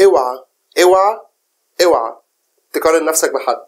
اوعى اوعى اوعى تقارن نفسك بحد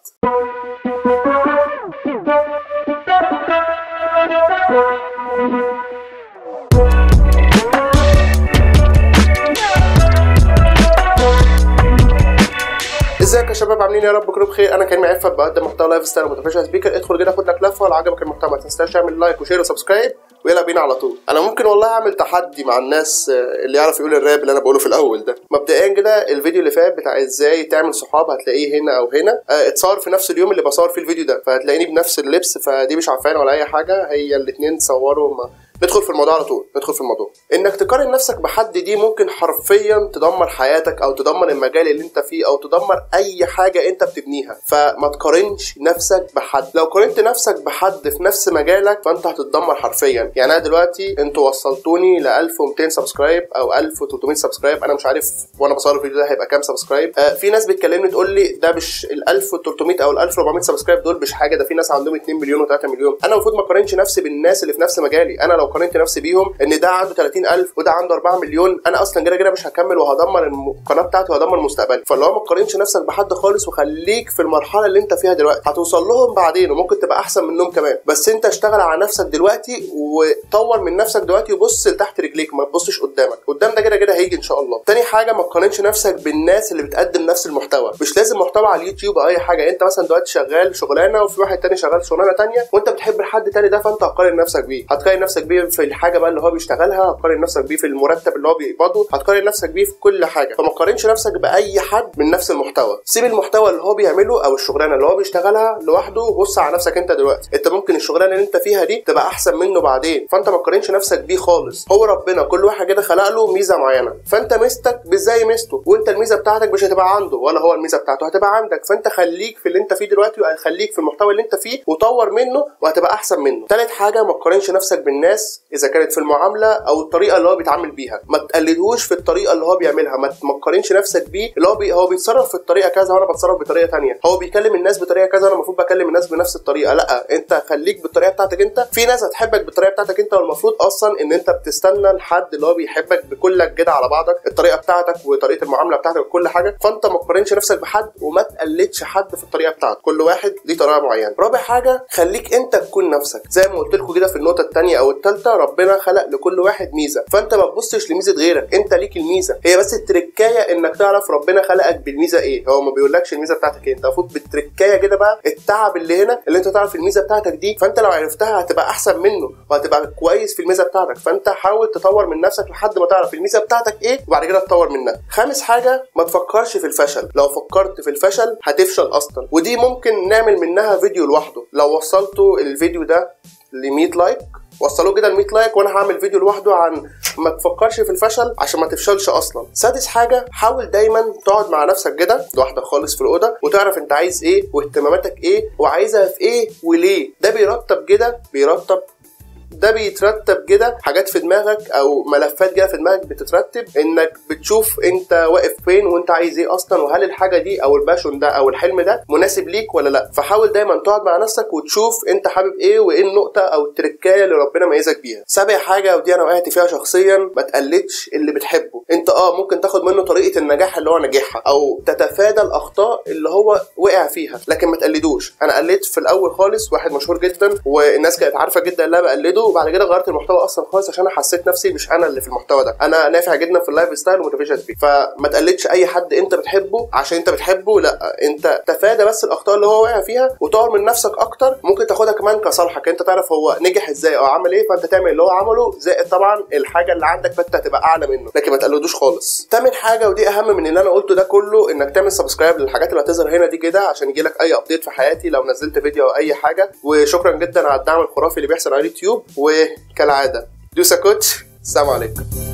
ازيك يا شباب عاملين إيه؟ يا رب كله بخير انا كريم عفت بقدم محتوى لايف ستايل موتيفيشن سبيكر ادخل كده خد لك لفه ولو عجبك المحتوى ما تنساش تعمل لايك وشير وسبسكرايب ويلا بينا على طول انا ممكن والله اعمل تحدي مع الناس آه، اللي يعرف يقول الراب اللي انا بقوله في الاول ده مبدئيا كده الفيديو اللي فات بتاع ازاي تعمل صحاب هتلاقيه هنا او هنا آه، اتصور في نفس اليوم اللي بصور فيه الفيديو ده فهتلاقيني بنفس اللبس فدي مش عفان ولا اي حاجه هي الاتنين صوروا ما ندخل في الموضوع على طول ندخل في الموضوع انك تقارن نفسك بحد دي ممكن حرفيا تدمر حياتك او تدمر المجال اللي انت فيه او تدمر اي حاجه انت بتبنيها فما تقارنش نفسك بحد لو قارنت نفسك بحد في نفس مجالك فانت هتتدمر حرفيا يعني انا دلوقتي انتوا وصلتوني ل 1200 سبسكرايب او 1300 سبسكرايب انا مش عارف وانا بصور الفيديو ده هيبقى كام سبسكرايب آه في ناس بتكلمني تقول لي ده مش ال 1300 او ال 1400 سبسكرايب دول مش حاجه ده في ناس عندهم 2 مليون و3 مليون انا المفروض ما اقارنش نفسي بالناس اللي في نفس مجالي انا لو قارنت نفسي بيهم ان ده عنده 30000 وده عنده 4 مليون انا اصلا كده كده مش هكمل وهدمر الم- القناه بتاعتي وهدمر مستقبلي فاللي هو ما تقارنش نفسك بحد خالص وخليك في المرحله اللي انت فيها دلوقتي هتوصل لهم بعدين وممكن تبقى احسن منهم كمان بس انت اشتغل على نفسك دلوقتي وطور من نفسك دلوقتي وبص لتحت رجليك ما تبصش قدامك قدام ده كده كده هيجي ان شاء الله تاني حاجه ما تقارنش نفسك بالناس اللي بتقدم نفس المحتوى مش لازم محتوى على اليوتيوب او اي حاجه انت مثلا دلوقتي شغال شغلانه وفي واحد تاني شغال شغلانه تانية وانت بتحب الحد تاني ده فانت هتقارن نفسك بيه هتقارن نفسك بيه في الحاجه بقى اللي هو بيشتغلها هتقارن نفسك بيه في المرتب اللي هو بيقبضه هتقارن نفسك بيه في كل حاجه فما تقارنش نفسك باي حد من نفس المحتوى سيب المحتوى اللي هو بيعمله او الشغلانه اللي هو بيشتغلها لوحده وبص على نفسك انت دلوقتي انت ممكن الشغلانه اللي انت فيها دي تبقى احسن منه بعدين فانت ما تقارنش نفسك بيه خالص هو ربنا كل واحد كده خلق له ميزه معينه فانت ميزتك مش زي ميزته وانت الميزه بتاعتك مش هتبقى عنده ولا هو الميزه بتاعته هتبقى عندك فانت خليك في اللي انت فيه دلوقتي وخليك في المحتوى اللي انت فيه وطور منه وهتبقى احسن منه تالت حاجه ما تقارنش نفسك بالناس اذا كانت في المعامله او الطريقه اللي هو بيتعامل بيها ما تقلدهوش في الطريقه اللي هو بيعملها ما ما تقارنش نفسك بيه اللي هو بي... هو بيتصرف في الطريقه كذا وانا بتصرف بطريقه تانية هو بيكلم الناس بطريقه كذا انا المفروض بكلم الناس بنفس الطريقه لا انت خليك بالطريقه بتاعتك انت في ناس هتحبك بالطريقه بتاعتك انت والمفروض اصلا ان انت بتستنى الحد اللي هو بيحبك بكلك كده على بعضك الطريقه بتاعتك وطريقه المعامله بتاعتك وكل حاجه فانت ما تقارنش نفسك بحد وما تقلدش حد في الطريقه بتاعته كل واحد ليه طريقه معينه رابع حاجه خليك انت تكون نفسك زي ما قلت لكم كده في النقطه الثانيه او الثالثه ربنا خلق لكل واحد ميزه فانت ما تبصش لميزه غيرك انت ليك الميزه هي بس التركايه انك تعرف ربنا خلقك بالميزه ايه هو ما بيقولكش الميزه بتاعتك ايه انت المفروض بالتركايه كده بقى التعب اللي هنا اللي انت تعرف الميزه بتاعتك دي فانت لو عرفتها هتبقى احسن منه وهتبقى كويس في الميزه بتاعتك فانت حاول تطور من نفسك لحد ما تعرف الميزه بتاعتك ايه وبعد كده تطور منها خامس حاجه ما تفكرش في الفشل لو فكرت في الفشل هتفشل اصلا ودي ممكن نعمل منها فيديو لوحده لو وصلتوا الفيديو ده ل 100 لايك وصلوه كده ل 100 لايك وانا هعمل فيديو لوحده عن ما تفكرش في الفشل عشان ما تفشلش اصلا سادس حاجه حاول دايما تقعد مع نفسك كده لوحدك خالص في الاوضه وتعرف انت عايز ايه واهتماماتك ايه وعايزها في ايه وليه ده بيرتب كده بيرتب ده بيترتب كده حاجات في دماغك او ملفات كده في دماغك بتترتب انك بتشوف انت واقف فين وانت عايز ايه اصلا وهل الحاجه دي او الباشون ده او الحلم ده مناسب ليك ولا لا فحاول دايما تقعد مع نفسك وتشوف انت حابب ايه وايه النقطه او التركايه اللي ربنا ميزك بيها سابع حاجه ودي انا وقعت فيها شخصيا ما تقلدش اللي بتحبه انت اه ممكن تاخد منه طريقه النجاح اللي هو ناجحها او تتفادى الاخطاء اللي هو وقع فيها لكن ما تقلدوش انا قلدت في الاول خالص واحد مشهور جدا والناس كانت عارفه جدا اللي انا بقلده وبعد كده غيرت المحتوى اصلا خالص عشان انا حسيت نفسي مش انا اللي في المحتوى ده انا نافع جدا في اللايف ستايل وموتيفيشن سبيك فما تقلدش اي حد انت بتحبه عشان انت بتحبه لا انت تفادى بس الاخطاء اللي هو واقع فيها وطور من نفسك اكتر ممكن تاخدها كمان كصالحك انت تعرف هو نجح ازاي او عمل ايه فانت تعمل اللي هو عمله زائد طبعا الحاجه اللي عندك فانت هتبقى اعلى منه لكن ما تقلدوش خالص تامن حاجه ودي اهم من اللي انا قلته ده كله انك تعمل سبسكرايب للحاجات اللي هتظهر هنا دي كده عشان يجيلك اي ابديت في حياتي لو نزلت فيديو او اي حاجه وشكرا جدا على الدعم الخرافي اللي بيحصل على اليوتيوب وكالعاده دوسا كوتش السلام عليكم